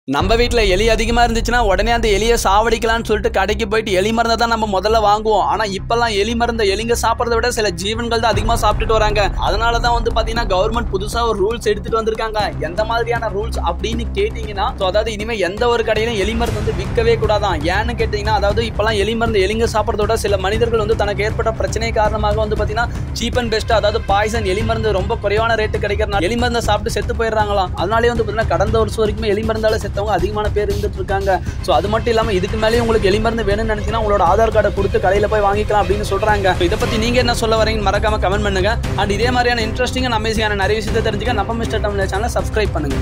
நம்ம வீட்டில் எலி அதிகமாக இருந்துச்சுன்னா உடனே அந்த எலியை சாவடிக்கலாம்னு சொல்லிட்டு கடைக்கு போயிட்டு எலி மருந்தை தான் நம்ம முதல்ல வாங்குவோம் ஆனால் இப்போல்லாம் எலி மருந்தை எலிங்க சாப்பிட்றத விட சில ஜீவன்கள் தான் அதிகமாக சாப்பிட்டுட்டு வராங்க அதனால தான் வந்து பார்த்தீங்கன்னா கவர்மெண்ட் புதுசாக ஒரு ரூல்ஸ் எடுத்துட்டு வந்திருக்காங்க எந்த மாதிரியான ரூல்ஸ் அப்படின்னு கேட்டிங்கன்னா ஸோ அதாவது இனிமேல் எந்த ஒரு கடையிலும் எலி மருந்து வந்து விற்கவே கூடாதான் ஏன்னு கேட்டிங்கன்னா அதாவது இப்போல்லாம் எலி மருந்து எலிங்க சாப்பிட்றத விட சில மனிதர்கள் வந்து தனக்கு ஏற்பட்ட பிரச்சனை காரணமாக வந்து பார்த்தீங்கன்னா சீப் அண்ட் பெஸ்ட் அதாவது பாய்சன் எலி மருந்து ரொம்ப குறைவான ரேட்டு கிடைக்கிறனால எலி மருந்தை சாப்பிட்டு செத்து போயிடுறாங்களாம் அதனாலே வந்து பார்த்தீங்கன்னா கடந்த வருஷம் வரைக்கும் எலி மருந்தால செத்தவங்க அதிகமான பேர் இருந்துட்டு இருக்காங்க ஸோ அது மட்டும் இல்லாமல் இதுக்கு மேலேயும் உங்களுக்கு எலி மருந்து வேணும்னு நினைச்சீங்கன்னா உங்களோட ஆதார் கார்டை கொடுத்து கடையில் போய் வாங்கிக்கலாம் அப்படின்னு சொல்றாங்க இதை பத்தி நீங்க என்ன சொல்ல வரீங்கன்னு மறக்காம கமெண்ட் பண்ணுங்க அண்ட் இதே மாதிரியான இன்ட்ரெஸ்டிங்கான அமேசிங்கான நிறைய விஷயத்தை தெரிஞ்சுக்க நம்ம மிஸ்டர் தமிழ் சேனலை சப்ஸ்கிரைப் பண்ணுங்க